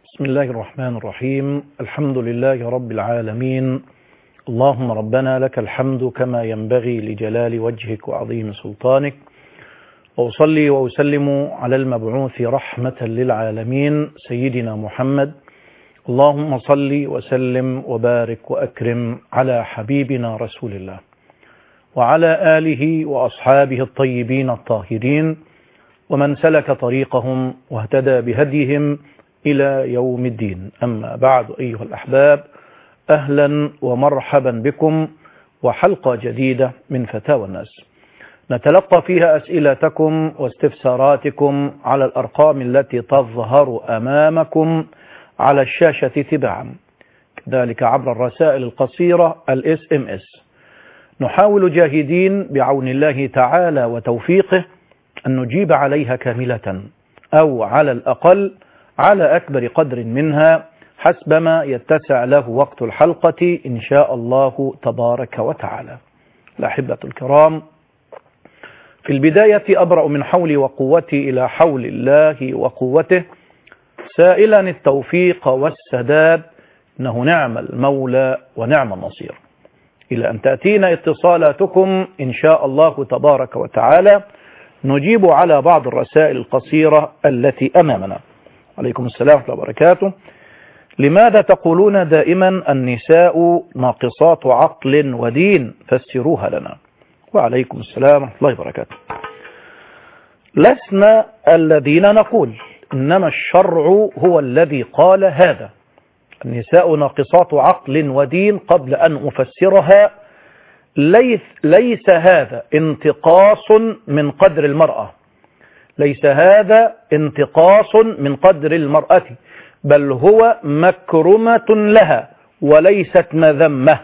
بسم الله الرحمن الرحيم الحمد لله رب العالمين اللهم ربنا لك الحمد كما ينبغي لجلال وجهك وعظيم سلطانك وأصلي وأسلم على المبعوث رحمة للعالمين سيدنا محمد اللهم صل وسلم وبارك وأكرم على حبيبنا رسول الله وعلى آله وأصحابه الطيبين الطاهرين ومن سلك طريقهم واهتدى بهديهم إلى يوم الدين أما بعد أيها الأحباب أهلا ومرحبا بكم وحلقة جديدة من فتاوى الناس نتلقى فيها أسئلتكم واستفساراتكم على الأرقام التي تظهر أمامكم على الشاشة تبعا كذلك عبر الرسائل القصيرة الاس ام اس نحاول جاهدين بعون الله تعالى وتوفيقه أن نجيب عليها كاملة أو على الأقل على أكبر قدر منها حسب ما يتسع له وقت الحلقة إن شاء الله تبارك وتعالى الأحبة الكرام في البداية أبرأ من حولي وقوتي إلى حول الله وقوته سائلا التوفيق والسداد إنه نعم المولى ونعم النصير إلى أن تأتينا اتصالاتكم إن شاء الله تبارك وتعالى نجيب على بعض الرسائل القصيرة التي أمامنا عليكم السلام ورحمة الله وبركاته لماذا تقولون دائما النساء ناقصات عقل ودين فسروها لنا وعليكم السلام ورحمة الله وبركاته لسنا الذين نقول إنما الشرع هو الذي قال هذا النساء ناقصات عقل ودين قبل أن أفسرها ليس, ليس هذا انتقاص من قدر المرأة ليس هذا انتقاص من قدر المرأة بل هو مكرمة لها وليست مذمة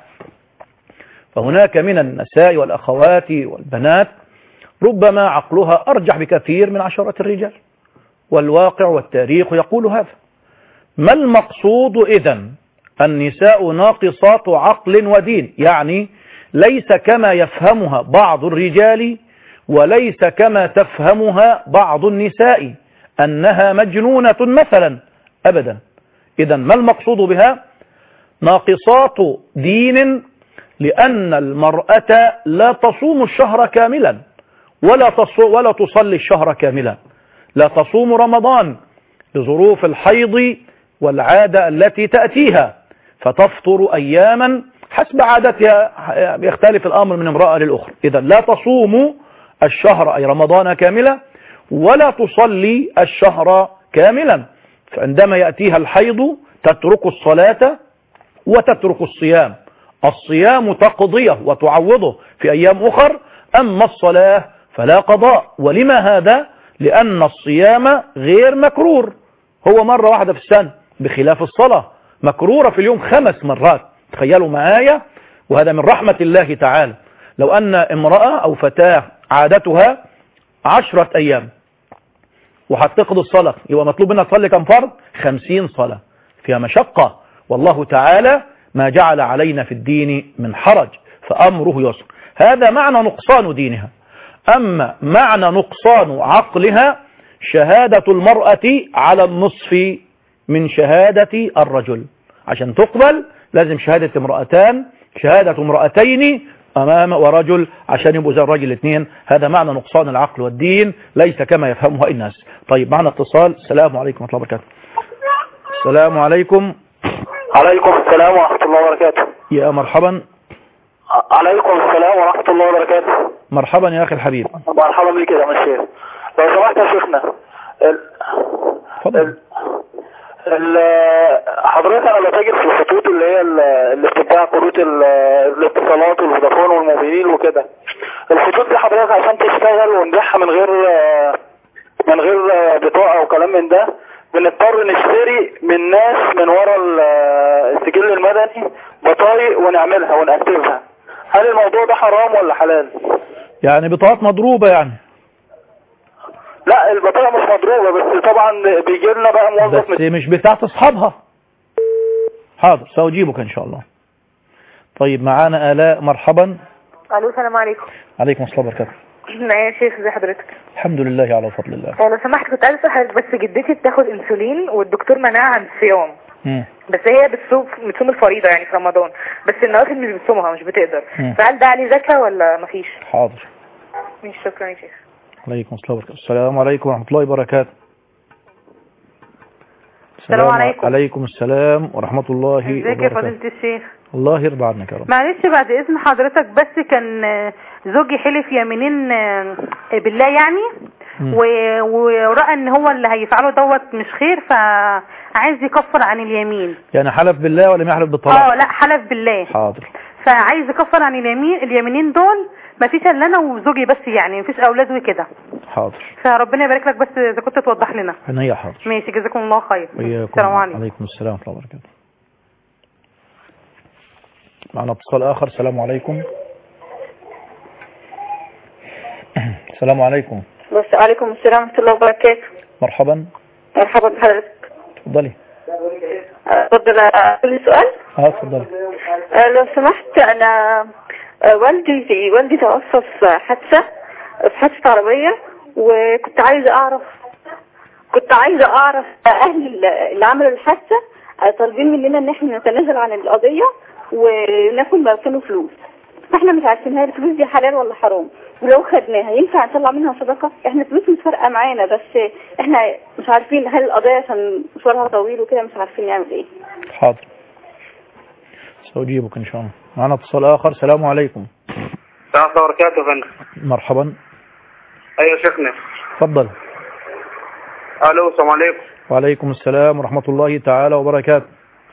فهناك من النساء والأخوات والبنات ربما عقلها أرجح بكثير من عشرة الرجال والواقع والتاريخ يقول هذا ما المقصود إذن النساء ناقصات عقل ودين يعني ليس كما يفهمها بعض الرجال وليس كما تفهمها بعض النساء أنها مجنونة مثلا أبدا إذا ما المقصود بها ناقصات دين لأن المرأة لا تصوم الشهر كاملا ولا, ولا تصلي الشهر كاملا لا تصوم رمضان لظروف الحيض والعادة التي تأتيها فتفطر أياما حسب عادتها يختلف الأمر من امرأة للأخرى إذا لا تصوم الشهر أي رمضان كاملا ولا تصلي الشهر كاملا فعندما يأتيها الحيض تترك الصلاة وتترك الصيام الصيام تقضيه وتعوضه في أيام أخر أما الصلاة فلا قضاء ولما هذا لأن الصيام غير مكرور هو مرة واحدة في السنة بخلاف الصلاة مكرورة في اليوم خمس مرات تخيلوا معايا وهذا من رحمة الله تعالى لو أن امرأة أو فتاة عادتها عشرة أيام وهتقضي الصلاة يبقى مطلوب منها تصلي كم فرض خمسين صلاة فيها مشقة والله تعالى ما جعل علينا في الدين من حرج فأمره يسر هذا معنى نقصان دينها أما معنى نقصان عقلها شهادة المرأة على النصف من شهادة الرجل عشان تقبل لازم شهادة امرأتان شهادة امرأتين أمام ورجل عشان يبقوا زي الراجل الاثنين هذا معنى نقصان العقل والدين ليس كما يفهمه الناس طيب معنا اتصال السلام عليكم ورحمة الله وبركاته السلام عليكم عليكم السلام ورحمة الله وبركاته يا مرحبا عليكم السلام ورحمة الله وبركاته مرحبا يا أخي الحبيب مرحبا بك يا مشير لو سمحت يا شيخنا ال... تفضل حضرتك انا بتاجر في الخطوط اللي هي اللي بتتباع كروت الاتصالات والفودافون والموبيل وكده الخطوط دي حضرتك عشان تشتغل ونبيعها من غير من غير بطاقه وكلام من ده بنضطر نشتري من ناس من ورا السجل المدني بطايق ونعملها ونأكتبها هل الموضوع ده حرام ولا حلال يعني بطاقات مضروبة يعني لا البطاقة مش مضروبة بس طبعا بيجي لنا بقى موظف بس مش بتاعت اصحابها حاضر سأجيبك ان شاء الله طيب معانا آلاء مرحبا الو السلام عليكم عليكم السلام وبركاته لا يا شيخ زي حضرتك الحمد لله على فضل الله آه، لو سمحت كنت عايزه اسال حضرتك بس جدتي بتاخد انسولين والدكتور منعها عن الصيام مم. بس هي بتصوم بتصوم الفريضه يعني في رمضان بس النوافل مش بتصومها مش بتقدر مم. فهل ده عليه زكاه ولا مفيش حاضر مش شكرا يا شيخ عليكم السلام وبركاته السلام عليكم ورحمة الله وبركاته السلام عليكم. عليكم السلام ورحمة الله ازيك يا وبركاته فضيلة الشيخ الله يرضى عنك يا رب معلش بعد اذن حضرتك بس كان آه، زوجي حلف يمينين آه، بالله يعني مم. و- ورأى ان هو اللي هيفعله دوت مش خير فعايز يكفر عن اليمين يعني حلف بالله ولا ما يحلف اه بالطلاق لا حلف بالله حاضر فعايز يكفر عن اليمين اليمينين دول مفيش الا انا وزوجي بس يعني مفيش اولاد وكده حاضر فربنا يبارك لك بس اذا كنت توضح لنا هي حاضر ماشي جزاكم الله خير وإياكم السلام عليكم عليكم السلام ورحمة الله وبركاته معنا اتصال آخر السلام عليكم السلام عليكم بس عليكم السلام ورحمة الله وبركاته مرحبا مرحبا بحضرتك تفضلي اتفضل كل سؤال اه تفضلي آه، لو سمحت انا آه، والدي والدي توفى في حادثة في حادثة عربية وكنت عايزة اعرف كنت عايزة اعرف اهل اللي عملوا الحادثة آه، طالبين مننا ان احنا نتنازل عن القضية وناخد مكانه فلوس فاحنا مش عارفين هل الفلوس دي حلال ولا حرام ولو خدناها ينفع نطلع منها صدقة احنا الفلوس مش فارقة معانا بس احنا مش عارفين هل القضية عشان مشوارها طويل وكده مش عارفين نعمل ايه حاضر سأجيبك إن شاء الله معنا اتصال آخر السلام عليكم السلام عليكم وبركاته يا فندم مرحبا ايوه شيخنا تفضل الو السلام عليكم وعليكم السلام ورحمة الله تعالى وبركاته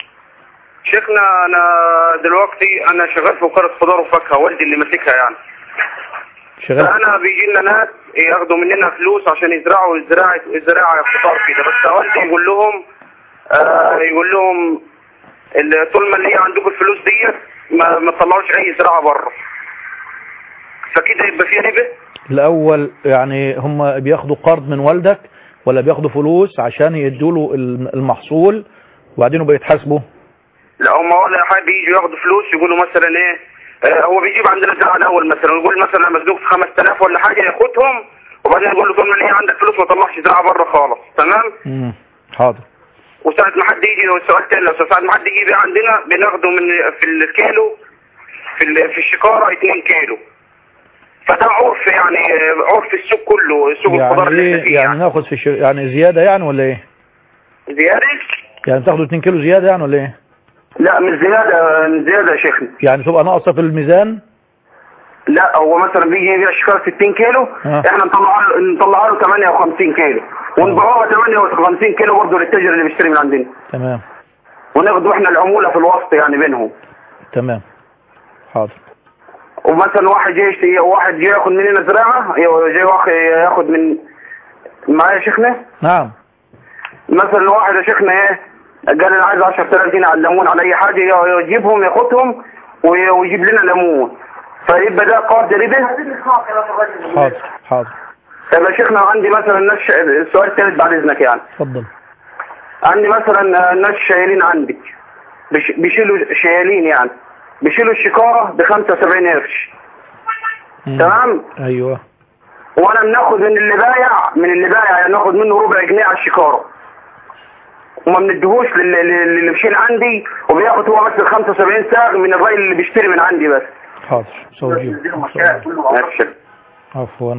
شيخنا انا دلوقتي انا شغال في وكاله خضار وفاكهه والدي اللي ماسكها يعني شغال فانا بيجي لنا ناس ياخدوا مننا فلوس عشان يزرعوا زراعه زراعه خضار كده بس والدي يقول لهم آه يقول لهم ال- طول ما اللي هي عندكم الفلوس ديت ما, ما تطلعوش اي زراعه بره فكده يبقى في ربا الأول يعني هم بياخدوا قرض من والدك ولا بياخدوا فلوس عشان يدوا له المحصول وبعدين بيتحاسبوا لا هم ولا حاجه بيجوا ياخدوا فلوس يقولوا مثلا ايه آه، هو بيجيب عندنا زراعه الاول مثلا يقول مثلا مزنوق في 5000 ولا حاجه ياخدهم وبعدين يقول له طول ما هي عندك فلوس ما تطلعش زراعه بره خالص تمام امم حاضر وساعة ما حد يجي سؤال تاني لو ساعة ما حد يجي بقى عندنا بناخده من في الكيلو في ال- في الشكارة 2 كيلو فده عرف يعني آه، عرف السوق كله سوق الخضار يعني اللي احنا ايه فيه يعني يعني ناخد في الش... يعني زيادة يعني ولا ايه زيادة؟ يعني تاخدوا 2 كيلو زيادة يعني ولا ايه لا مش زيادة مش زيادة يا شيخنا يعني تبقى ناقصة في الميزان لا هو مثلا بيجي يبيع الشكارة 60 كيلو آه. احنا نطلع له نطلع له 58 كيلو ونبيعوها 58 كيلو برضه للتاجر اللي بيشتري من عندنا تمام وناخدوا احنا العمولة في الوسط يعني بينهم تمام حاضر ومثلا واحد جاي يشتري واحد جاي ياخد مننا زراعة جاي واخد ياخد من معايا يا شيخنا نعم مثلا واحد يا شيخنا ايه قال انا عايز 10000 جنيه على الليمون على اي حاجة يجيبهم ياخدهم وي- ويجيب لنا ليمون فيبقى ده قرض ربا حاضر حاضر طب يا شيخنا عندي مثلا ناس السؤال الثالث بعد اذنك يعني اتفضل عندي مثلا ناس شايلين عندك بيش- بيشيلوا شايلين يعني بيشيلوا الشكارة ب 75 قرش مم. تمام ايوه وانا بناخد من اللي بايع من اللي بايع يعني ناخد منه ربع جنيه على الشكارة وما بنديهوش للي, للي بيشيل عندي وبياخد هو بس ال 75 ساغ من الراجل اللي بيشتري من عندي بس حاضر سأجيب ماشي. عفوا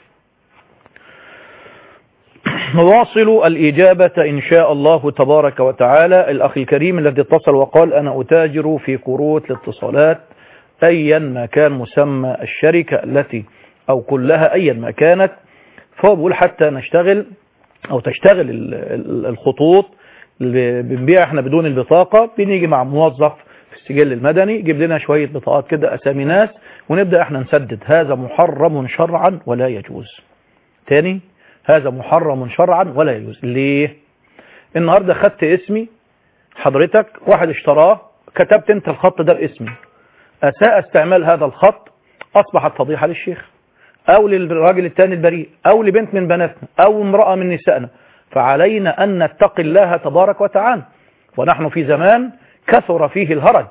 نواصل الإجابة إن شاء الله تبارك وتعالى الأخ الكريم الذي اتصل وقال أنا أتاجر في كروت الاتصالات أيا ما كان مسمى الشركة التي أو كلها أيا ما كانت فهو بيقول حتى نشتغل أو تشتغل ال- ال- الخطوط اللي بنبيع احنا بدون البطاقة بنيجي مع موظف في السجل المدني يجيب لنا شوية بطاقات كده أسامي ناس ونبدأ احنا نسدد هذا محرم شرعا ولا يجوز تاني هذا محرم شرعا ولا يجوز ليه النهاردة خدت اسمي حضرتك واحد اشتراه كتبت انت الخط ده باسمي أساء استعمال هذا الخط أصبحت فضيحة للشيخ أو للراجل التاني البريء أو لبنت من بناتنا أو امرأة من نسائنا فعلينا أن نتقي الله تبارك وتعالى ونحن في زمان كثر فيه الهرج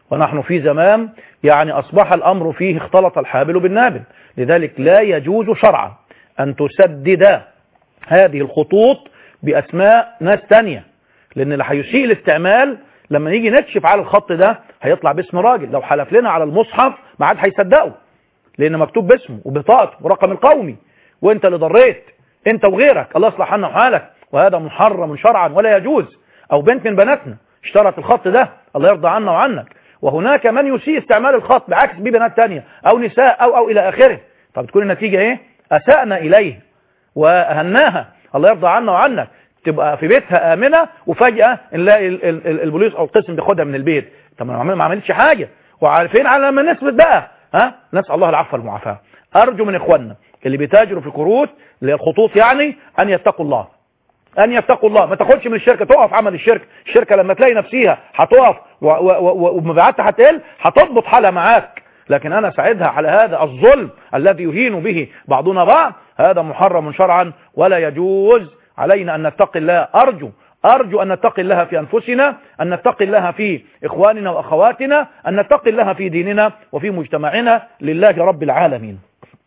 ونحن في زمان يعني أصبح الأمر فيه اختلط الحابل بالنابل لذلك لا يجوز شرعا أن تسدد هذه الخطوط بأسماء ناس تانية لأن اللي هيسيء الاستعمال لما نيجي نكشف على الخط ده هيطلع باسم راجل لو حلف لنا على المصحف ما عاد هيصدقه لأن مكتوب باسمه وبطاقته ورقم القومي وانت اللي ضريت انت وغيرك الله يصلح عنا وحالك وهذا محرم شرعا ولا يجوز او بنت من بناتنا اشترت الخط ده الله يرضى عنا وعنك وهناك من يسيء استعمال الخط بعكس بيه بنات تانية او نساء او او الى اخره طب تكون النتيجة ايه اسأنا اليه واهناها الله يرضى عنا وعنك تبقى في بيتها امنة وفجأة نلاقي ال- ال- ال- البوليس او القسم بياخدها من البيت طب ما ما عملتش حاجة وعارفين على ما نثبت بقى ها نسأل الله العفو والمعافاة ارجو من اخواننا اللي بيتاجروا في الكروت اللي هي الخطوط يعني ان يتقوا الله ان يتقوا الله ما تاخدش من الشركه تقف عمل الشركه الشركه لما تلاقي نفسها هتقف و- و- و- ومبيعاتها هتقل هتضبط حالها معاك لكن انا ساعدها على هذا الظلم الذي يهين به بعضنا بعض هذا محرم شرعا ولا يجوز علينا ان نتقي الله ارجو أرجو أن نتقي الله في أنفسنا أن نتقي الله في إخواننا وأخواتنا أن نتقي الله في ديننا وفي مجتمعنا لله رب العالمين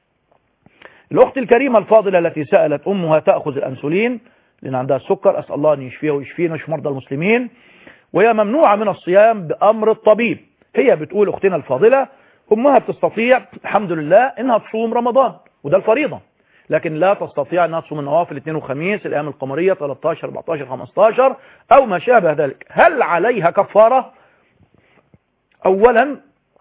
الأخت الكريمة الفاضلة التي سألت أمها تأخذ الأنسولين لأن عندها السكر أسأل الله أن يشفيها ويشفينا ويشفي مرضى المسلمين وهي ممنوعة من الصيام بأمر الطبيب هي بتقول أختنا الفاضلة أمها بتستطيع الحمد لله أنها تصوم رمضان وده الفريضة لكن لا تستطيع أنها تصوم النوافل الاثنين وخميس الأيام القمرية 13 14 15 أو ما شابه ذلك هل عليها كفارة أولا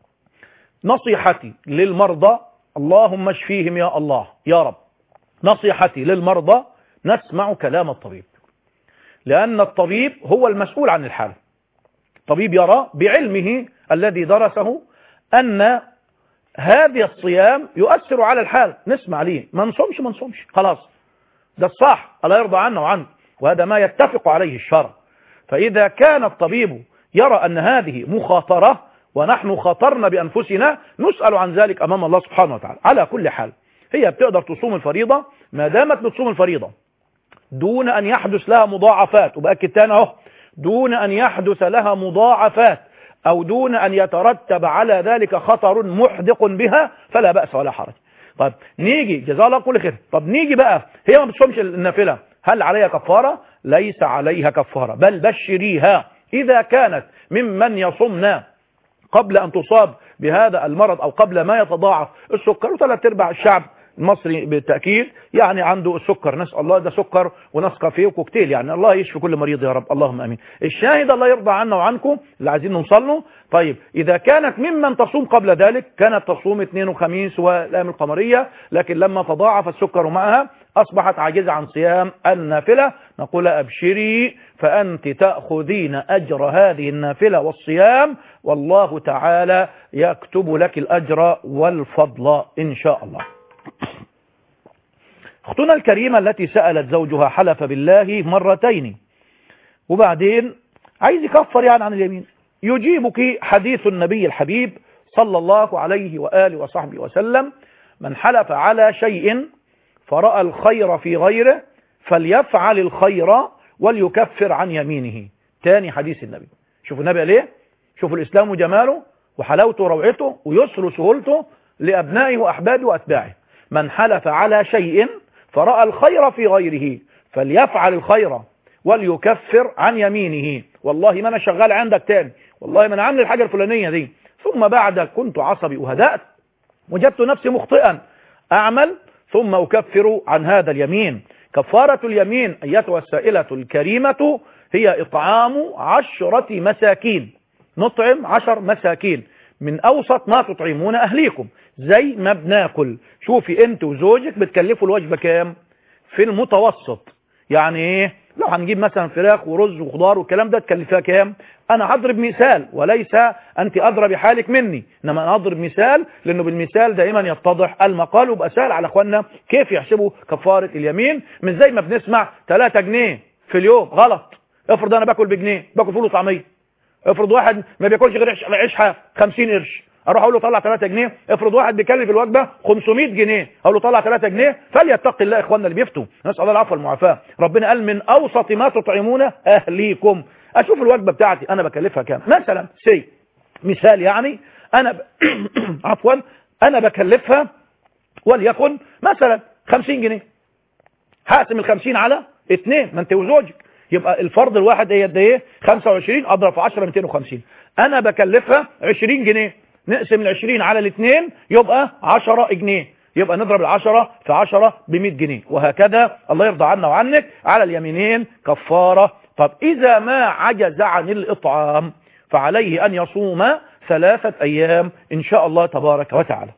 نصيحتي للمرضى اللهم اشفيهم يا الله يا رب نصيحتي للمرضى نسمع كلام الطبيب لأن الطبيب هو المسؤول عن الحالة الطبيب يرى بعلمه الذي درسه أن هذا الصيام يؤثر على الحال نسمع ليه ما نصومش ما نصومش خلاص ده الصح الله يرضى عنا وعنه وهذا ما يتفق عليه الشرع فإذا كان الطبيب يرى أن هذه مخاطرة ونحن خاطرنا بأنفسنا نسأل عن ذلك أمام الله سبحانه وتعالى على كل حال هي بتقدر تصوم الفريضة ما دامت بتصوم الفريضة دون أن يحدث لها مضاعفات وبأكد تاني اهو دون أن يحدث لها مضاعفات أو دون أن يترتب على ذلك خطر محدق بها فلا بأس ولا حرج طب نيجي جزاه الله كل خير طب نيجي بقى هي ما بتصومش النافلة هل عليها كفارة ليس عليها كفارة بل بشريها إذا كانت ممن يصمنا قبل أن تصاب بهذا المرض أو قبل ما يتضاعف السكر وثلاث ارباع الشعب المصري بالتأكيد يعني عنده السكر نسأل الله ده سكر ونسقى وكوكتيل يعني الله يشفي كل مريض يا رب اللهم أمين الشاهد الله يرضى عنا وعنكم اللي عايزين نوصل له طيب إذا كانت ممن تصوم قبل ذلك كانت تصوم اثنين وخميس والأيام القمرية لكن لما تضاعف السكر معها أصبحت عاجزة عن صيام النافلة نقول أبشري فأنت تأخذين أجر هذه النافلة والصيام والله تعالى يكتب لك الأجر والفضل إن شاء الله اختنا الكريمة التي سألت زوجها حلف بالله مرتين وبعدين عايز يكفر يعني عن اليمين يجيبك حديث النبي الحبيب صلى الله عليه وآله وصحبه وسلم من حلف على شيء فرأى الخير في غيره فليفعل الخير وليكفر عن يمينه تاني حديث النبي شوفوا النبي قال ايه شوفوا الإسلام وجماله وحلاوته وروعته ويسر وسهولته لأبنائه وأحبابه وأتباعه من حلف على شيء فرأى الخير في غيره فليفعل الخير وليكفر عن يمينه والله ما أنا شغال عندك تاني والله ما أنا عامل الحاجة الفلانية دي ثم بعد كنت عصبي وهدأت وجدت نفسي مخطئا أعمل ثم أكفر عن هذا اليمين كفارة اليمين أيتها السائلة الكريمة هي إطعام عشرة مساكين نطعم عشر مساكين من أوسط ما تطعمون أهليكم زي ما بناكل شوفي انت وزوجك بتكلفوا الوجبة كام في المتوسط يعني ايه لو هنجيب مثلا فراخ ورز وخضار والكلام ده تكلفها كام انا هضرب مثال وليس انت ادرى بحالك مني انما انا اضرب مثال لانه بالمثال دائما يتضح المقال وبقى سهل على اخواننا كيف يحسبوا كفارة اليمين مش زي ما بنسمع 3 جنيه في اليوم غلط افرض انا باكل بجنيه باكل فول وطعميه افرض واحد ما بياكلش غير عيش عيش حاف 50 قرش اروح اقول له طلع 3 جنيه افرض واحد بيكلف الوجبه 500 جنيه اقول له طلع 3 جنيه فليتقي الله اخواننا اللي بيفتوا نسال الله العفو والمعافاه ربنا قال من اوسط ما تطعمون اهليكم اشوف الوجبه بتاعتي انا بكلفها كام مثلا سي مثال يعني أنا ب... عفوا أنا بكلفها وليكن مثلا 50 جنيه هقسم ال 50 على اثنين ما انت وزوجك يبقى الفرض الواحد هي قد ايه 25 اضرب في 10 250 انا بكلفها 20 جنيه نقسم ال 20 على الاثنين يبقى 10 جنيه يبقى نضرب العشرة في عشرة بمئة جنيه وهكذا الله يرضى عنا وعنك على اليمينين كفارة طب إذا ما عجز عن الإطعام فعليه أن يصوم ثلاثة أيام إن شاء الله تبارك وتعالى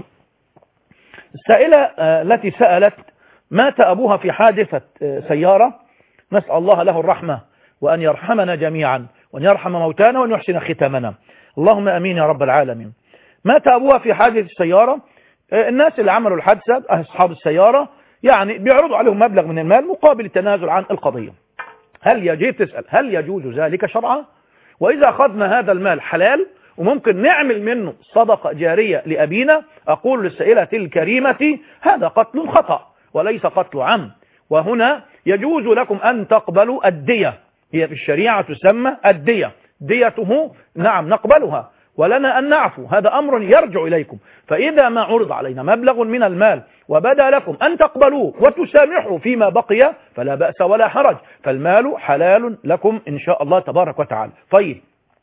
السائلة آه، التي سألت مات أبوها في حادثة آه، سيارة نسأل الله له الرحمة وأن يرحمنا جميعا وأن يرحم موتانا وأن يحسن ختامنا اللهم أمين يا رب العالمين مات أبوها في حادث السيارة آه، الناس اللي عملوا الحادثة أصحاب السيارة يعني بيعرضوا عليهم مبلغ من المال مقابل التنازل عن القضية هل يجب تسأل هل يجوز ذلك شرعا وإذا أخذنا هذا المال حلال وممكن نعمل منه صدقة جارية لأبينا أقول للسائلة الكريمة هذا قتل خطأ وليس قتل عم وهنا يجوز لكم أن تقبلوا الدية هي في الشريعة تسمى الدية ديته نعم نقبلها ولنا أن نعفو هذا أمر يرجع إليكم فإذا ما عرض علينا مبلغ من المال وبدا لكم أن تقبلوه وتسامحوا فيما بقي فلا بأس ولا حرج فالمال حلال لكم إن شاء الله تبارك وتعالى طيب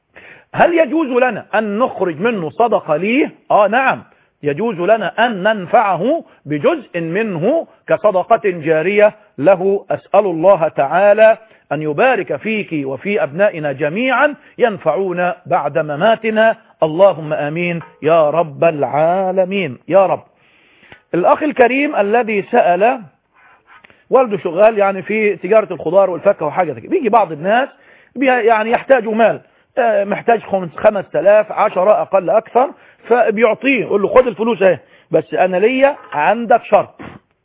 هل يجوز لنا أن نخرج منه صدقة ليه آه نعم يجوز لنا أن ننفعه بجزء منه كصدقة جارية له أسأل الله تعالى أن يبارك فيك وفي أبنائنا جميعا ينفعون بعد مماتنا اللهم آمين يا رب العالمين يا رب الأخ الكريم الذي سأل والده شغال يعني في تجارة الخضار والفاكهة وحاجة كده بيجي بعض الناس بي- يعني يحتاجوا مال آه، محتاج خمس خمس تلاف عشرة أقل أكثر فبيعطيه يقول له خد الفلوس اهي بس أنا ليا عندك شرط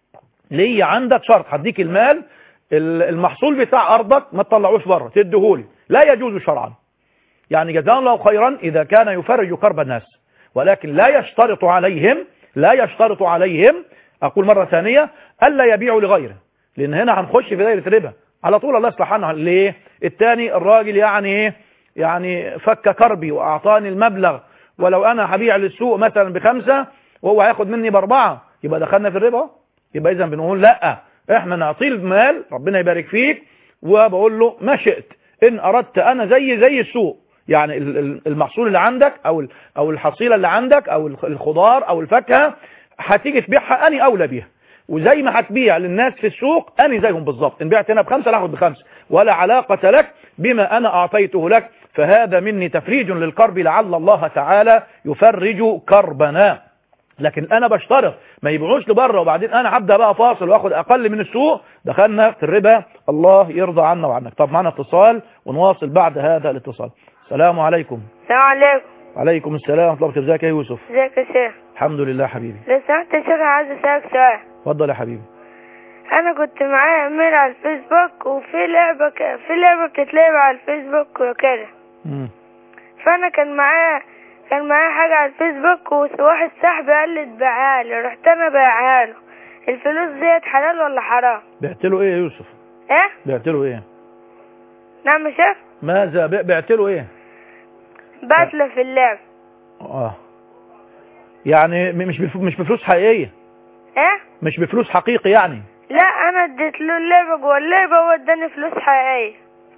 ليا عندك شرط هديك المال ال- المحصول بتاع أرضك ما تطلعوش بره تديهولي لا يجوز شرعا يعني جزاه الله خيرا إذا كان يفرج كرب الناس ولكن لا يشترط عليهم لا يشترط عليهم أقول مرة ثانية ألا يبيعوا لغيره لأن هنا هنخش في دائرة ربا على طول الله يصلح عنه ليه التاني الراجل يعني ايه يعني فك كربي وأعطاني المبلغ ولو أنا هبيع للسوق مثلا بخمسة وهو هياخد مني بأربعة يبقى دخلنا في الربا يبقى إذا بنقول لا احنا نعطيه المال ربنا يبارك فيك وبقول له ما شئت إن أردت أنا زي زي السوق يعني ال- ال- المحصول اللي عندك أو ال- أو الحصيلة اللي عندك أو الخ- الخضار أو الفاكهة هتيجي تبيعها أني أولى بيها وزي ما هتبيع للناس في السوق أني زيهم بالظبط إن بعت هنا بخمسة لا هاخد بخمسة ولا علاقة لك بما أنا أعطيته لك فهذا مني تفريج للكرب لعل الله تعالى يفرج كربنا لكن انا بشترط ما يبيعوش لبره وبعدين انا هبدا بقى فاصل واخد اقل من السوق دخلنا في الربا الله يرضى عنا وعنك طب معنا اتصال ونواصل بعد هذا الاتصال السلام عليكم السلام عليكم عليكم السلام ورحمه الله وبركاته ازيك يا يوسف ازيك يا شيخ الحمد لله حبيبي لو سمحت يا شيخ أنا عايز اسالك سؤال اتفضل يا حبيبي انا كنت معايا ايميل على الفيسبوك وفي لعبه ك... في لعبه بتتلعب على الفيسبوك وكده مم. فانا كان معايا كان معايا حاجه على الفيسبوك وواحد صاحبي قال لي تبيعها لي رحت انا بايعها له الفلوس ديت حلال ولا حرام بعت له ايه يا يوسف ايه بعت له ايه نعم يا شيخ ماذا ب- بعت له ايه بعت له في اللعب اه يعني م- مش بف- مش بفلوس حقيقيه ايه مش بفلوس حقيقي يعني لا انا اديت له اللعبه جوه اللعبه وهو اداني فلوس حقيقيه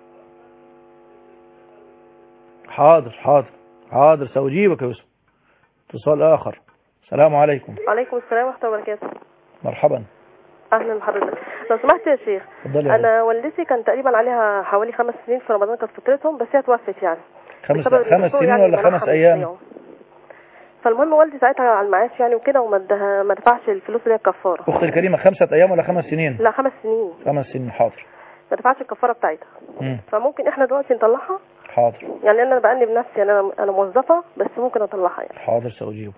حاضر حاضر حاضر سأجيبك يا يوسف اتصال آخر السلام عليكم وعليكم السلام ورحمة الله وبركاته مرحبا أهلا بحضرتك لو سمحت يا شيخ اتفضلي يا أنا والدتي كان تقريبا عليها حوالي خمس سنين في رمضان كانت فطرتهم بس هي توفت يعني خمس بسبب خمس الدكتور سنين يعني ولا منعها خمس من أيام الصيام. فالمهم والدي ساعتها على المعاش يعني وكده وما ادها ما دفعش الفلوس اللي هي الكفارة أختي الكريمة خمسة أيام ولا خمس سنين لا خمس سنين خمس سنين حاضر ما دفعش الكفارة بتاعتها مم. فممكن احنا دلوقتي نطلعها حاضر يعني انا بأنب نفسي يعني انا انا موظفة بس ممكن اطلعها يعني حاضر سأجيبه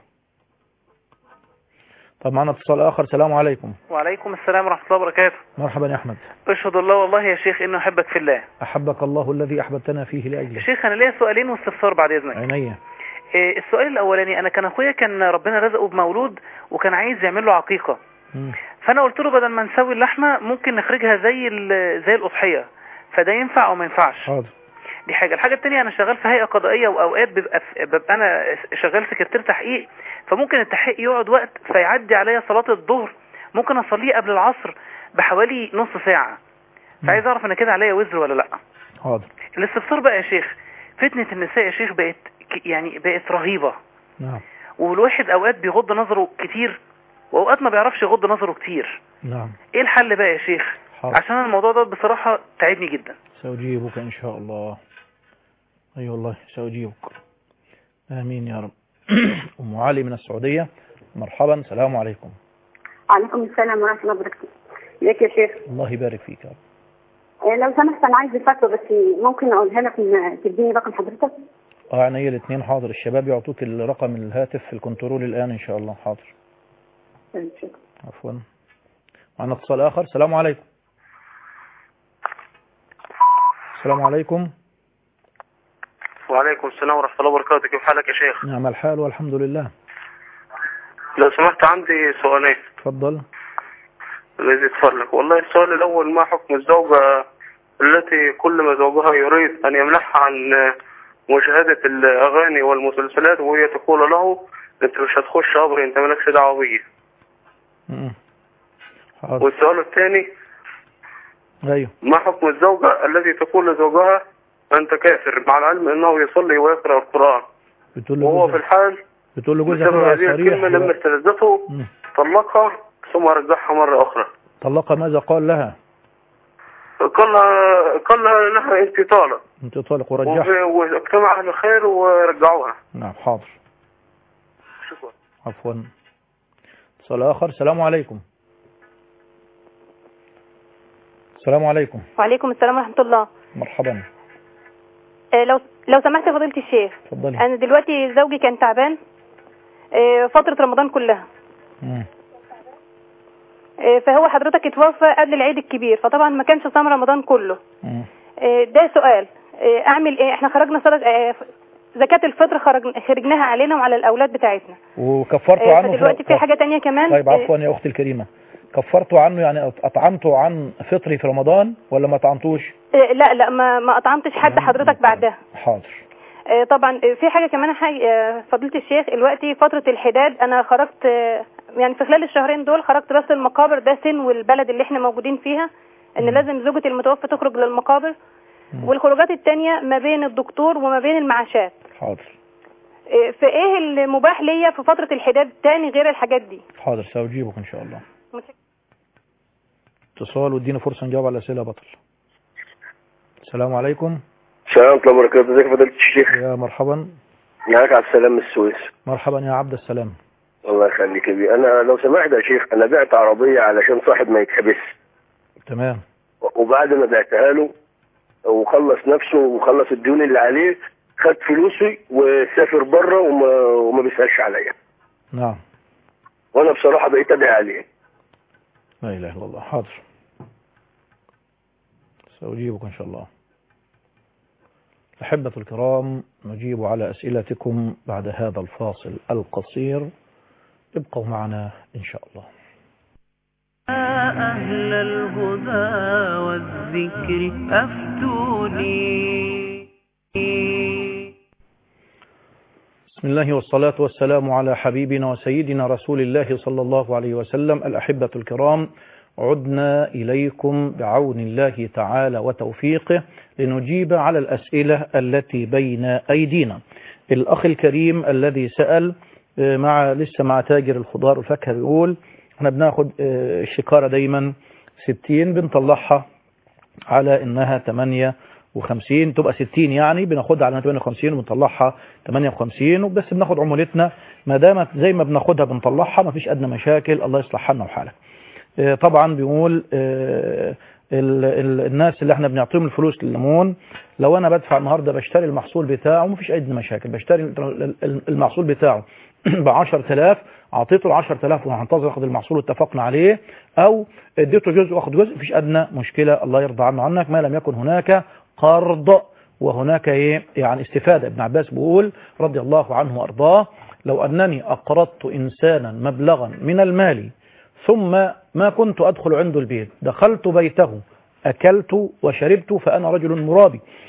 طب معنا اتصال آخر السلام عليكم وعليكم السلام ورحمة الله وبركاته مرحبا يا أحمد أشهد الله والله يا شيخ إنه أحبك في الله أحبك الله الذي أحببتنا فيه يا لأجله شيخ أنا ليا سؤالين واستفسار بعد إذنك عينيا إيه السؤال الأولاني أنا كان أخويا كان ربنا رزقه بمولود وكان عايز يعمل له عقيقة مم. فأنا قلت له بدل ما نسوي اللحمة ممكن نخرجها زي ال- زي الأضحية فده ينفع أو ما ينفعش حاضر دي حاجه الحاجه الثانيه انا شغال في هيئه قضائيه واوقات بيبقى في- ببقى انا شغال سكرتير تحقيق فممكن التحقيق يقعد وقت فيعدي عليا صلاه الظهر ممكن اصليه قبل العصر بحوالي نص ساعه فعايز اعرف انا كده عليا وزر ولا لا حاضر الاستفسار بقى يا شيخ فتنه النساء يا شيخ بقت ك- يعني بقت رهيبه نعم والواحد اوقات بيغض نظره كتير واوقات ما بيعرفش يغض نظره كتير نعم ايه الحل بقى يا شيخ حاضر عشان الموضوع ده بصراحه تعبني جدا سأجيبك إن شاء الله أي والله سأجيبك آمين يا رب أم علي من السعودية مرحبا السلام عليكم وعليكم السلام ورحمة الله وبركاته ازيك يا شيخ الله يبارك فيك يا رب آه، لو سمحت انا عايز فتوى بس ممكن اقولها لك من تديني رقم حضرتك اه عينيا الاثنين حاضر الشباب يعطوك الرقم الهاتف في الكنترول الآن إن شاء الله حاضر طيب، شكرا. عفوا معنا اتصال آخر السلام عليكم السلام عليكم وعليكم السلام ورحمة الله وبركاته كيف حالك يا شيخ نعم الحال والحمد لله لو سمحت عندي سؤالين تفضل الذي يتفرق والله السؤال الأول ما حكم الزوجة التي كل ما زوجها يريد أن يمنحها عن مشاهدة الأغاني والمسلسلات وهي تقول له أنت مش هتخش أمري أنت مالكش دعوة بيا م-م. حاضر والسؤال الثاني أيوه ما حكم الزوجة التي تقول لزوجها أنت كافر مع العلم أنه يصلي ويقرأ القرآن بتقول له وهو في جوزها الحال بتقول له جوزها بسبب كده هذه صريح الكلمة لما استلذته م. طلقها ثم رجعها مرة أخرى طلقها ماذا قال لها قال لها قال لها لها أنت طالق انت طالق ورجعها وفي- واجتمع أهل الخير ورجعوها نعم حاضر شكرا عفوا اتصال آخر السلام عليكم السلام عليكم وعليكم السلام ورحمة الله مرحبا آه، لو لو سمحت يا فضيلة الشيخ اتفضلي أنا دلوقتي زوجي كان تعبان آه، فترة رمضان كلها مم. آه، فهو حضرتك اتوفى قبل العيد الكبير فطبعا ما كانش صام رمضان كله مم. آه، ده سؤال آه، أعمل إيه إحنا خرجنا صلاة آه، زكاة الفطر خرج- خرجناها علينا وعلى الأولاد بتاعتنا وكفرتوا آه، عنه فدلوقتي في حاجة تانية كمان طيب آه، عفوا يا أختي الكريمة كفرتوا عنه يعني أطعمتوا عن فطري في رمضان ولا ما أطعمتوش آه، لا لا ما ما أطعمتش حد حضرتك بعدها حاضر آه، طبعا آه، في حاجة كمان حاجة آه، فضيلة الشيخ دلوقتي فترة الحداد أنا خرجت آه، يعني في خلال الشهرين دول خرجت بس المقابر ده سن والبلد اللي احنا موجودين فيها إن لازم زوجة المتوفى تخرج للمقابر والخروجات التانية ما بين الدكتور وما بين المعاشات حاضر آه، فإيه المباح ليا في فترة الحداد تاني غير الحاجات دي حاضر سأجيبك إن شاء الله اتصال وادينا فرصة نجاوب على الأسئلة يا بطل السلام عليكم السلام ورحمة الله وبركاته ازيك يا فضيلة الشيخ يا مرحبا معاك عبد السلام من السويس مرحبا يا عبد السلام الله يخليك يا بيه. انا لو سمحت يا شيخ انا بعت عربية علشان صاحب ما يتحبس تمام وبعد ما بعتها له وخلص نفسه وخلص الديون اللي عليه خد فلوسي وسافر بره وما, وما بيسألش عليا نعم وانا بصراحة بقيت ادعي عليه لا إله إلا الله حاضر سأجيبك إن شاء الله أحبة الكرام نجيب على أسئلتكم بعد هذا الفاصل القصير ابقوا معنا إن شاء الله أهل الهدى والذكر أفتوني بسم الله والصلاة والسلام على حبيبنا وسيدنا رسول الله صلى الله عليه وسلم الأحبة الكرام عدنا إليكم بعون الله تعالى وتوفيقه لنجيب على الأسئلة التي بين أيدينا الأخ الكريم الذي سأل آه، مع لسه مع تاجر الخضار والفاكهة بيقول احنا بناخد آه، الشكارة دايما 60 بنطلعها على انها 58 تبقى 60 يعني بناخدها على 58 وبنطلعها 58 وبس بناخد عمولتنا ما دامت زي ما بناخدها بنطلعها ما فيش ادنى مشاكل الله يصلح حالنا وحالك آه، طبعا بيقول آه، ال- ال- الناس اللي احنا بنعطيهم الفلوس لليمون لو انا بدفع النهارده بشتري المحصول بتاعه مفيش ادنى مشاكل بشتري ال- ال- المحصول بتاعه ب 10000 اعطيته ال 10000 وهنتظر اخد المحصول واتفقنا عليه او اديته جزء واخد جزء مفيش ادنى مشكله الله يرضى عنه عنك ما لم يكن هناك قرض وهناك ايه يعني استفاده ابن عباس بيقول رضي الله عنه وارضاه لو انني اقرضت انسانا مبلغا من المال ثم ما كنت ادخل عنده البيت دخلت بيته اكلت وشربت فانا رجل مرابي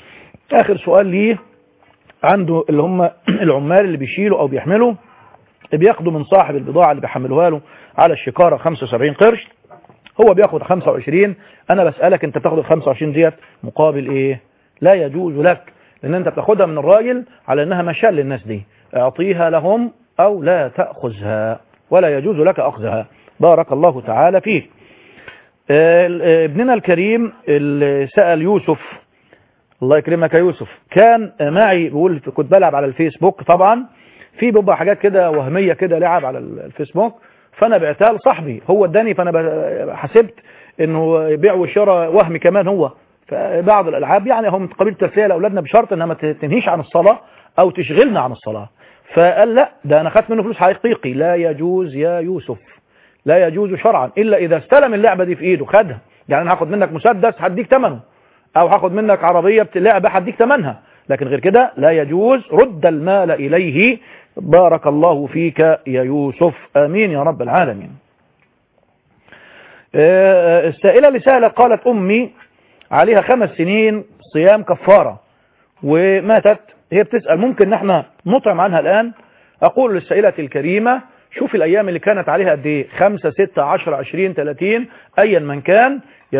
اخر سؤال ليه عنده اللي هم العمال اللي بيشيلوا او بيحملوا بياخدوا من صاحب البضاعة اللي بيحملوها له على الشكارة 75 قرش هو بياخد 25 انا بسألك انت بتاخد ال 25 ديت مقابل ايه لا يجوز لك لان انت بتاخدها من الراجل على انها مشال للناس دي اعطيها لهم او لا تأخذها ولا يجوز لك اخذها بارك الله تعالى فيك آه، ابننا الكريم اللي سأل يوسف الله يكرمك يا يوسف كان معي بيقول كنت بلعب على الفيسبوك طبعا في بيبقى حاجات كده وهمية كده لعب على الفيسبوك فانا بعتها لصاحبي هو اداني فانا ب- حسبت انه بيع وشراء وهمي كمان هو فبعض الالعاب يعني هم قبيل تسليه لاولادنا بشرط انها ما تنهيش عن الصلاه او تشغلنا عن الصلاه فقال لا ده انا خدت منه فلوس حقيقي لا يجوز يا يوسف لا يجوز شرعا الا اذا استلم اللعبه دي في ايده خدها يعني انا هاخد منك مسدس هديك ثمنه او هاخد منك عربيه بت- لعبه هديك ثمنها لكن غير كده لا يجوز رد المال اليه بارك الله فيك يا يوسف امين يا رب العالمين آه، السائله اللي سالت قالت امي عليها خمس سنين صيام كفاره وماتت هي بتسال ممكن ان احنا نطعم عنها الان اقول للسائله الكريمه شوف الايام اللي كانت عليها قد ايه 5 6 10 20 30 ايا من كان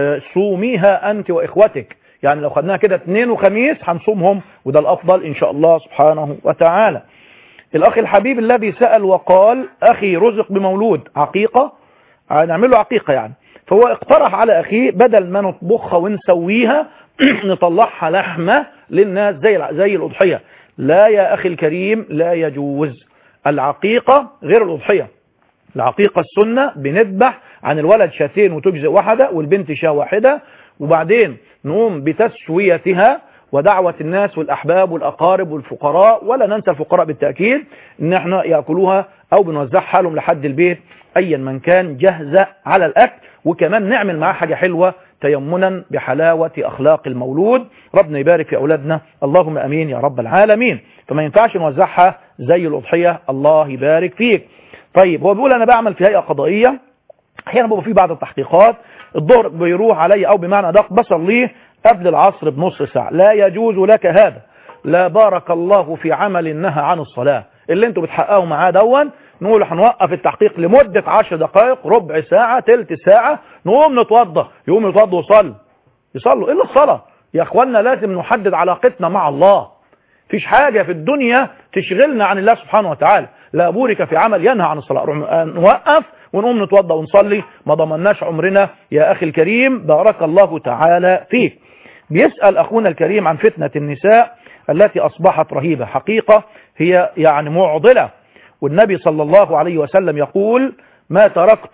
صوميها انت واخوتك يعني لو خدناها كده اثنين وخميس هنصومهم وده الافضل ان شاء الله سبحانه وتعالى الاخ الحبيب الذي سأل وقال اخي رزق بمولود عقيقة نعمل له عقيقة يعني فهو اقترح على اخيه بدل ما نطبخها ونسويها نطلعها لحمة للناس زي الع- زي الاضحية لا يا اخي الكريم لا يجوز العقيقة غير الاضحية العقيقة السنة بنذبح عن الولد شاتين وتجزئ واحدة والبنت شاة واحدة وبعدين نقوم بتسويتها ودعوة الناس والأحباب والأقارب والفقراء ولا ننسى الفقراء بالتأكيد إن احنا يأكلوها أو بنوزعها لهم لحد البيت أيا من كان جاهزة على الأكل وكمان نعمل معاه حاجة حلوة تيمنا بحلاوة أخلاق المولود ربنا يبارك في أولادنا اللهم أمين يا رب العالمين فما ينفعش نوزعها زي الأضحية الله يبارك فيك طيب هو بيقول أنا بعمل في هيئة قضائية احيانا بيبقى في بعض التحقيقات الظهر بيروح علي او بمعنى ادق بصليه قبل العصر بنص ساعة لا يجوز لك هذا لا بارك الله في عمل نهى عن الصلاة اللي انتوا بتحققوا معاه دون نقول هنوقف التحقيق لمدة عشر دقائق ربع ساعة تلت ساعة نقوم نتوضى يقوم يتوضى ويصلي يصلوا الا الصلاة يا اخوانا لازم نحدد علاقتنا مع الله فيش حاجة في الدنيا تشغلنا عن الله سبحانه وتعالى لا بورك في عمل ينهى عن الصلاة نروح نوقف ونقوم نتوضى ونصلي ما ضمناش عمرنا يا أخي الكريم بارك الله تعالى فيك بيسأل أخونا الكريم عن فتنة النساء التي أصبحت رهيبة حقيقة هي يعني معضلة والنبي صلى الله عليه وسلم يقول ما تركت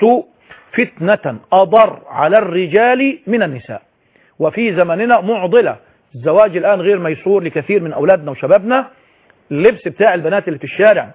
فتنة أضر على الرجال من النساء وفي زمننا معضلة الزواج الآن غير ميسور لكثير من أولادنا وشبابنا اللبس بتاع البنات اللي في الشارع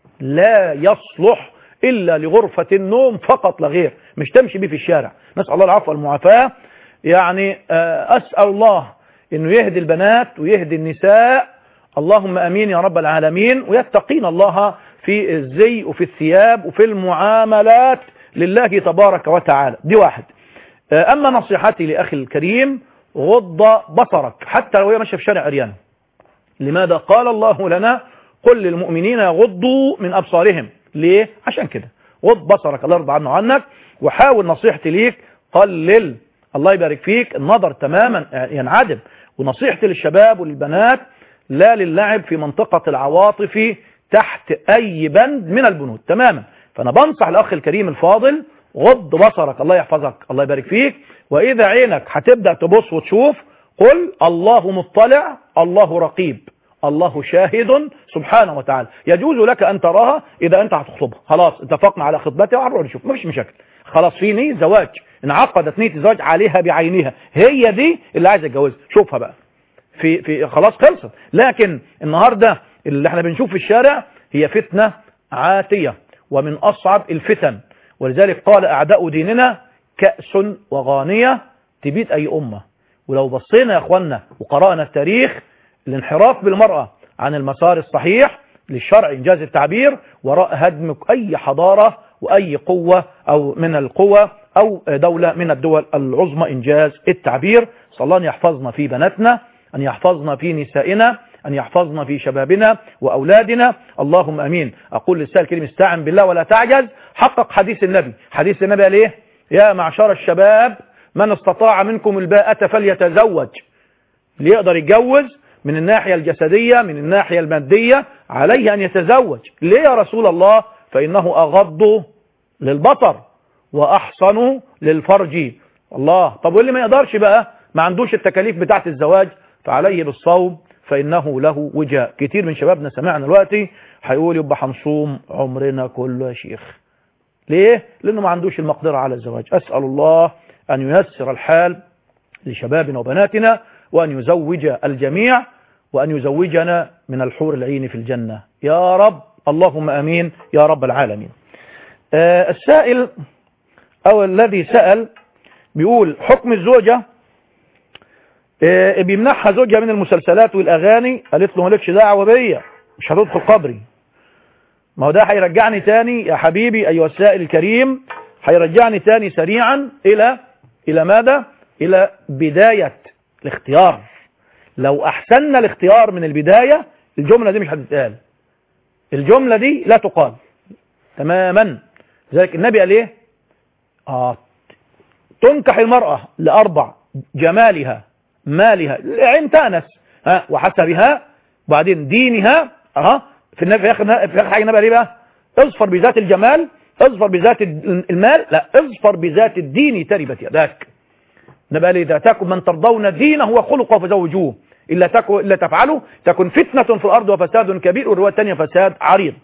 لا يصلح إلا لغرفة النوم فقط لا غير مش تمشي بيه في الشارع نسأل الله العفو والمعافاة يعني آه، أسأل الله أنه يهدي البنات ويهدي النساء اللهم أمين يا رب العالمين ويتقين الله في الزي وفي الثياب وفي المعاملات لله تبارك وتعالى دي واحد آه، أما نصيحتي لأخي الكريم غض بصرك حتى لو هي ماشيه في شارع عريان لماذا قال الله لنا قل للمؤمنين يغضوا من أبصارهم ليه عشان كده غض بصرك الله يرضى عنه عنك وحاول نصيحتي ليك قلل الله يبارك فيك النظر تماما ينعدم ونصيحتي للشباب وللبنات لا للعب في منطقة العواطف تحت أي بند من البنود تماما فأنا بنصح الأخ الكريم الفاضل غض بصرك الله يحفظك الله يبارك فيك وإذا عينك هتبدأ تبص وتشوف قل الله مطلع الله رقيب الله شاهد سبحانه وتعالى يجوز لك أن تراها إذا أنت هتخطبها خلاص اتفقنا على خطبتها وعرفنا نشوف مفيش مشاكل خلاص في نية زواج انعقدت نية الزواج عليها بعينها هي دي اللي عايز اتجوزها شوفها بقى في في خلاص خلصت لكن النهارده اللي احنا بنشوف في الشارع هي فتنة عاتية ومن أصعب الفتن ولذلك قال أعداء ديننا كأس وغانية تبيد أي أمة ولو بصينا يا أخوانا وقرأنا التاريخ الانحراف بالمرأة عن المسار الصحيح للشرع إنجاز التعبير وراء هدم أي حضارة وأي قوة أو من القوى أو دولة من الدول العظمى إنجاز التعبير صلى الله أن يحفظنا في بناتنا أن يحفظنا في نسائنا أن يحفظنا في شبابنا وأولادنا اللهم أمين أقول للسائل الكريم استعن بالله ولا تعجز حقق حديث النبي حديث النبي قال إيه يا معشر الشباب من استطاع منكم الباءة فليتزوج اللي يقدر يتجوز من الناحية الجسدية من الناحية المادية عليه أن يتزوج ليه يا رسول الله فإنه أغض للبصر وأحصن للفرج الله طب واللي ما يقدرش بقى ما عندوش التكاليف بتاعت الزواج فعليه بالصوم فإنه له وجاء كتير من شبابنا سمعنا دلوقتي هيقول يبقى هنصوم عمرنا كله يا شيخ ليه؟ لأنه ما عندوش المقدرة على الزواج أسأل الله أن ييسر الحال لشبابنا وبناتنا وأن يزوج الجميع وأن يزوجنا من الحور العين في الجنة يا رب اللهم أمين يا رب العالمين آه السائل أو الذي سأل بيقول حكم الزوجة آه بيمنحها زوجها من المسلسلات والأغاني قالت له مالكش دعوة بيا مش هتدخل قبري ما هو ده هيرجعني تاني يا حبيبي أيها السائل الكريم هيرجعني تاني سريعا إلى إلى ماذا إلى بداية الاختيار لو أحسننا الاختيار من البداية الجملة دي مش هتتقال الجملة دي لا تقال تماما لذلك النبي قال ايه آه تنكح المرأة لأربع جمالها مالها العين تأنس ها وحسبها وبعدين دينها اه في النبي في اخر في اخر حاجه النبي قال ايه بقى اظفر بذات الجمال اظفر بذات المال لا اظفر بذات الدين تربت يداك النبي قال اذا تكن من ترضون دينه وخلقه فزوجوه الا تكن الا تفعلوا تكن فتنه في الارض وفساد كبير والروايه الثانيه فساد عريض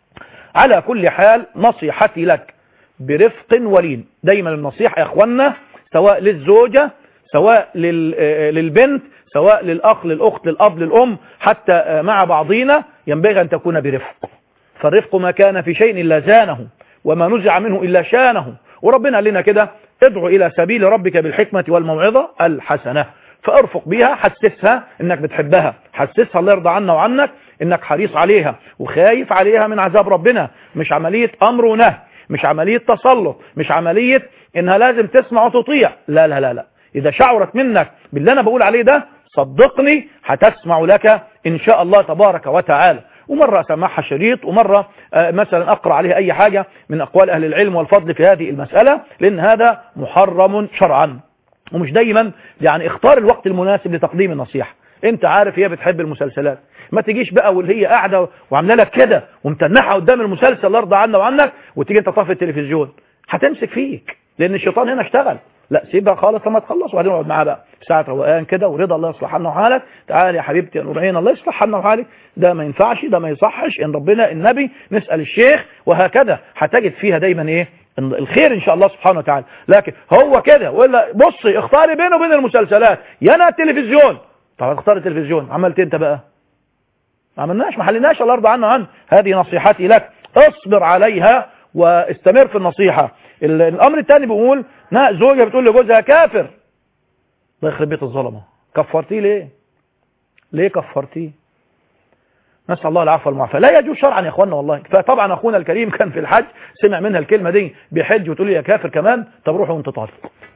على كل حال نصيحتي لك برفق ولين دايما النصيحه يا اخوانا سواء للزوجه سواء للبنت سواء للأخ للأخت للأب للأم حتى مع بعضينا ينبغي أن تكون برفق فالرفق ما كان في شيء إلا زانه وما نزع منه إلا شانه وربنا قال لنا كده ادعو إلى سبيل ربك بالحكمة والموعظة الحسنة فارفق بيها حسسها انك بتحبها حسسها الله يرضى عنا وعنك انك حريص عليها وخايف عليها من عذاب ربنا مش عملية امر ونهي مش عملية تسلط مش عملية انها لازم تسمع وتطيع لا لا لا لا اذا شعرت منك باللي انا بقول عليه ده صدقني هتسمع لك ان شاء الله تبارك وتعالى ومرة أسمعها شريط ومرة مثلا أقرأ عليها أي حاجة من أقوال أهل العلم والفضل في هذه المسألة لأن هذا محرم شرعا ومش دايما يعني اختار الوقت المناسب لتقديم النصيحة انت عارف هي بتحب المسلسلات ما تجيش بقى واللي هي قاعدة وعامله لك كده ومتنحة قدام المسلسل الله يرضى عنا وعنك وتيجي انت طافي التلفزيون هتمسك فيك لأن الشيطان هنا اشتغل لا سيبها خالص لما تخلص وبعدين اقعد معاها بقى في ساعه روقان كده ورضا الله يصلح حالنا وحالك تعالى يا حبيبتي يا نورعين الله يصلح حالنا وحالك ده ما ينفعش ده ما يصحش ان ربنا النبي نسال الشيخ وهكذا هتجد فيها دايما ايه الخير ان شاء الله سبحانه وتعالى لكن هو كده ولا بصي اختاري بينه وبين المسلسلات يا انا التلفزيون طب اختار التلفزيون عملت انت بقى ما عملناش ما حليناش الله يرضى عنه عنه هذه نصيحتي لك اصبر عليها واستمر في النصيحة الامر الثاني بيقول زوجة بتقول لجوزها كافر الله يخرب بيت الظلمة كفرتيه ليه ليه كفرتيه نسأل الله العفو والمعافاة لا يجوز شرعا يا اخوانا والله فطبعا اخونا الكريم كان في الحج سمع منها الكلمة دي بيحج وتقول لي يا كافر كمان طب روحوا وانت طالق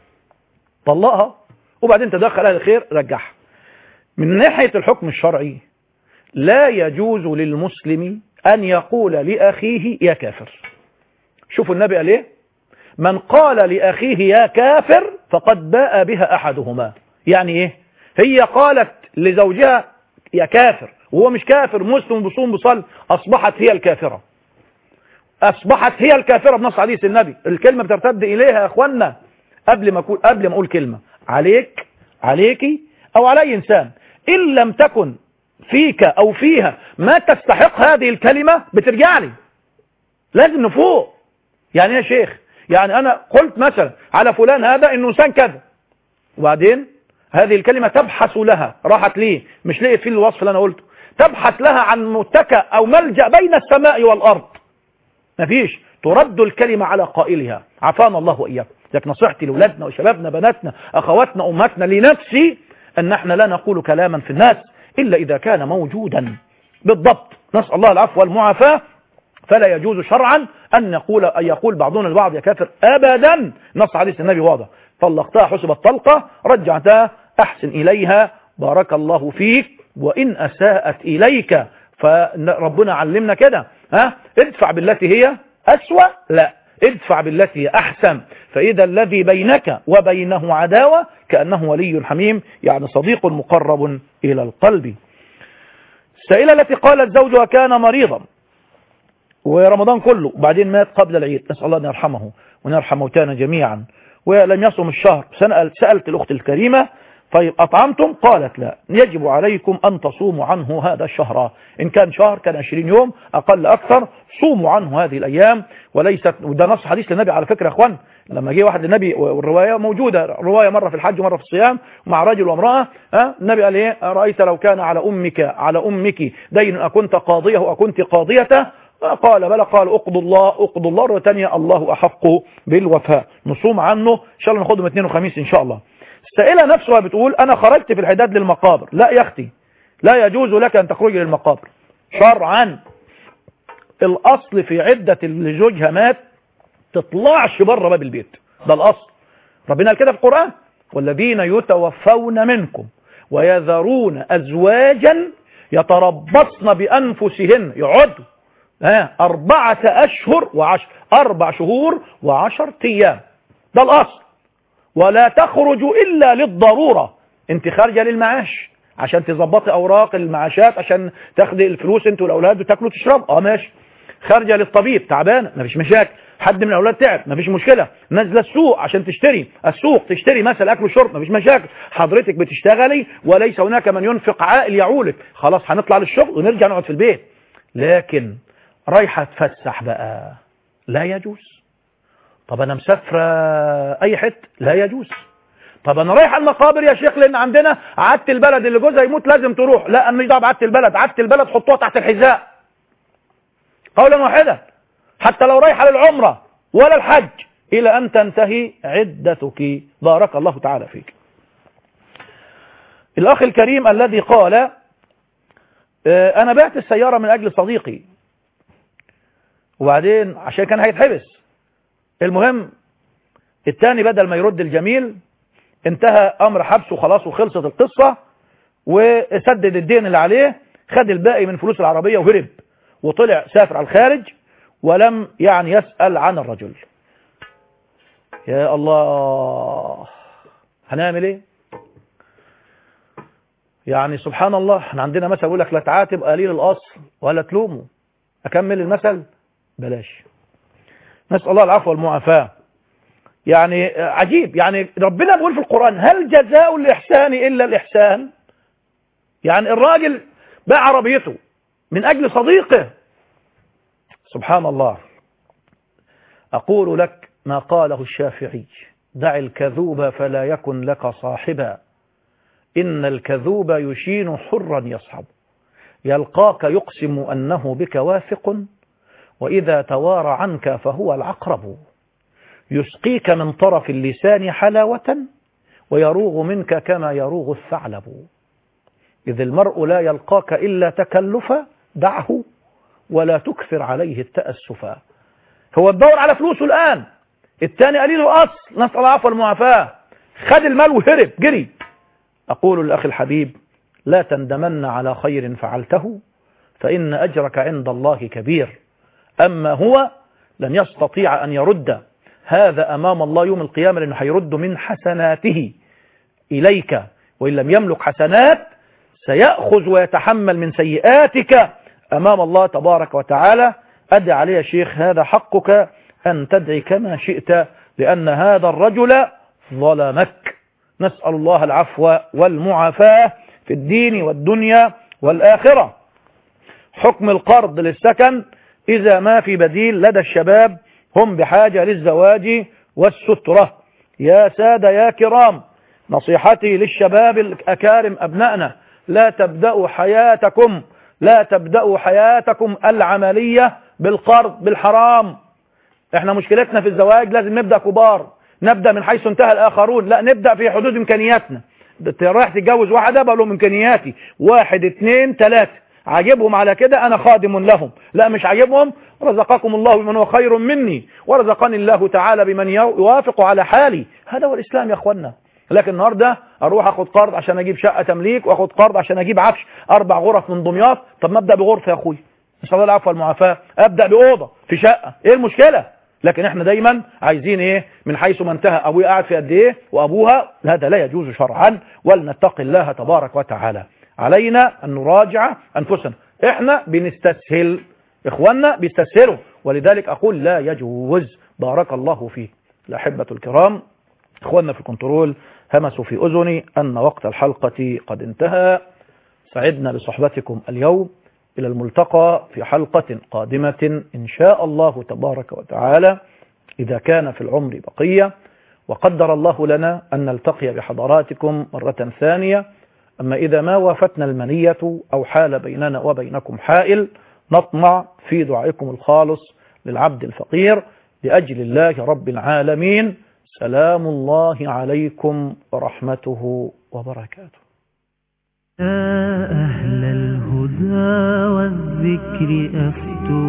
طلقها وبعدين تدخل اهل الخير رجعها من ناحية الحكم الشرعي لا يجوز للمسلم ان يقول لاخيه يا كافر شوفوا النبي قال ايه من قال لأخيه يا كافر فقد باء بها أحدهما يعني إيه هي قالت لزوجها يا كافر وهو مش كافر مسلم بصوم بصل أصبحت هي الكافرة أصبحت هي الكافرة بنص حديث النبي الكلمة بترتد إليها يا أخوانا قبل ما أقول قبل ما أقول كلمة عليك عليكي أو على أي إنسان إن لم تكن فيك أو فيها ما تستحق هذه الكلمة بترجع لي لازم نفوق يعني يا شيخ يعني أنا قلت مثلا على فلان هذا إنه إنسان كذا وبعدين هذه الكلمة تبحث لها راحت ليه مش لقيت فيه الوصف اللي أنا قلته تبحث لها عن متكأ أو ملجأ بين السماء والأرض مفيش ترد الكلمة على قائلها عافانا الله وإياكم لك نصيحتي لأولادنا وشبابنا بناتنا أخواتنا أمهاتنا لنفسي أن احنا لا نقول كلاما في الناس إلا إذا كان موجودا بالضبط نسأل الله العفو والمعافاة فلا يجوز شرعا أن يقول أن يقول بعضنا البعض يا كافر أبدا نص حديث النبي واضح طلقتها حسبت طلقة رجعتها أحسن إليها بارك الله فيك وإن أساءت إليك فربنا علمنا كده ها ادفع بالتي هي أسوأ لا ادفع بالتي هي أحسن فإذا الذي بينك وبينه عداوة كأنه ولي حميم يعني صديق مقرب إلى القلب السائلة التي قالت زوجها كان مريضا ورمضان كله وبعدين مات قبل العيد نسأل الله أن يرحمه وأن يرحم موتانا جميعا ولم يصم الشهر سألت, سألت الأخت الكريمة طيب أطعمتم قالت لا يجب عليكم أن تصوموا عنه هذا الشهر إن كان شهر كان 20 يوم أقل أكثر صوموا عنه هذه الأيام وليست وده نص حديث للنبي على فكرة يا أخوان لما جه واحد للنبي والرواية موجودة رواية مرة في الحج ومرة في الصيام مع رجل وامرأة ها النبي قال إيه رأيت لو كان على أمك على أمك دين أكنت قاضيه وأكنت قاضيته قال بلى قال اقضوا الله اقضوا الله مرة ثانيه الله أحق بالوفاء نصوم عنه إن شاء الله ناخدهم اثنين وخميس إن شاء الله السائلة نفسها بتقول أنا خرجت في الحداد للمقابر لا يا أختي لا يجوز لك أن تخرجي للمقابر شرعا الأصل في عدة اللي زوجها مات تطلعش بره باب البيت ده الأصل ربنا قال كده في القرآن والذين يتوفون منكم ويذرون أزواجا يتربصن بأنفسهن يقعدوا ها أربعة أشهر وعشر أربع شهور وعشر أيام ده الأصل ولا تخرج إلا للضرورة انت خارجة للمعاش عشان تظبطي أوراق المعاشات عشان تاخدي الفلوس انت والأولاد وتاكلوا وتشربوا اه ماشي خارجة للطبيب تعبانة مفيش مشاكل حد من الأولاد تعب مفيش مشكلة نازلة السوق عشان تشتري السوق تشتري مثلا أكل وشرب مفيش مشاكل حضرتك بتشتغلي وليس هناك من ينفق عائل يعولك خلاص هنطلع للشغل ونرجع نقعد في البيت لكن رايحة تفسح بقى لا يجوز طب انا مسافرة اي حته لا يجوز طب انا رايح المقابر يا شيخ لان عندنا عادة البلد اللي جوزها يموت لازم تروح لا انا مش دعوه بعادة البلد عادة البلد حطوها تحت الحذاء قولا واحدا حتى لو رايحه للعمره ولا الحج الى ان تنتهي عدتك بارك الله تعالى فيك الاخ الكريم الذي قال اه انا بعت السيارة من اجل صديقي وبعدين عشان كان هيتحبس المهم التاني بدل ما يرد الجميل انتهى امر حبسه خلاص وخلصت القصة وسدد الدين اللي عليه خد الباقي من فلوس العربية وهرب وطلع سافر على الخارج ولم يعني يسأل عن الرجل يا الله هنعمل ايه يعني سبحان الله احنا عندنا مثل يقول لك لا تعاتب قليل الاصل ولا تلومه اكمل المثل بلاش نسأل الله العفو والمعافاة يعني عجيب يعني ربنا بيقول في القرآن هل جزاء الإحسان إلا الإحسان يعني الراجل باع عربيته من أجل صديقه سبحان الله أقول لك ما قاله الشافعي دع الكذوب فلا يكن لك صاحبا إن الكذوب يشين حرا يصحب يلقاك يقسم أنه بك واثق وإذا توارى عنك فهو العقرب يسقيك من طرف اللسان حلاوة ويروغ منك كما يروغ الثعلب إذ المرء لا يلقاك إلا تكلفا دعه ولا تكثر عليه التأسفا هو الدور على فلوسه الآن الثاني قليل الأصل نسأل العفو والمعافاة خد المال وهرب جري أقول للأخ الحبيب لا تندمن على خير فعلته فإن أجرك عند الله كبير أما هو لن يستطيع أن يرد هذا أمام الله يوم القيامة لأنه هيرد من حسناته إليك وإن لم يملك حسنات سيأخذ ويتحمل من سيئاتك أمام الله تبارك وتعالى أدعي عليه يا شيخ هذا حقك أن تدعي كما شئت لأن هذا الرجل ظلمك نسأل الله العفو والمعافاة في الدين والدنيا والآخرة حكم القرض للسكن إذا ما في بديل لدى الشباب هم بحاجة للزواج والسترة يا سادة يا كرام نصيحتي للشباب الأكارم أبنائنا لا تبدأوا حياتكم لا تبدأوا حياتكم العملية بالقرض بالحرام احنا مشكلتنا في الزواج لازم نبدأ كبار نبدأ من حيث انتهى الآخرون لا نبدأ في حدود إمكانياتنا رايح تتجوز واحدة بقول لهم إمكانياتي واحد اتنين ثلاثة عاجبهم على كده أنا خادم لهم لا مش عاجبهم رزقكم الله بمن هو خير مني ورزقني الله تعالى بمن يوافق على حالي هذا هو الإسلام يا أخوانا لكن النهارده اروح اخد قرض عشان اجيب شقه تمليك واخد قرض عشان اجيب عفش اربع غرف من دمياط طب ما ابدا بغرفه يا اخويا نسال الله العفو والمعافاه ابدا باوضه في شقه ايه المشكله لكن احنا دايما عايزين ايه من حيث ما انتهى ابويا قاعد في قد ايه وابوها هذا لا يجوز شرعا ولنتقي الله تبارك وتعالى علينا ان نراجع انفسنا احنا بنستسهل اخواننا بيستسهلوا ولذلك اقول لا يجوز بارك الله فيه الاحبه الكرام اخواننا في الكنترول همسوا في اذني ان وقت الحلقه قد انتهى سعدنا بصحبتكم اليوم إلى الملتقى في حلقة قادمة إن شاء الله تبارك وتعالى إذا كان في العمر بقية وقدر الله لنا أن نلتقي بحضراتكم مرة ثانية أما إذا ما وافتنا المنية أو حال بيننا وبينكم حائل نطمع في دعائكم الخالص للعبد الفقير لأجل الله رب العالمين سلام الله عليكم ورحمته وبركاته يا أهل الهدى والذكر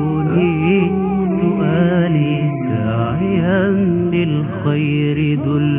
أفتوني سؤالي ساعيا للخير دل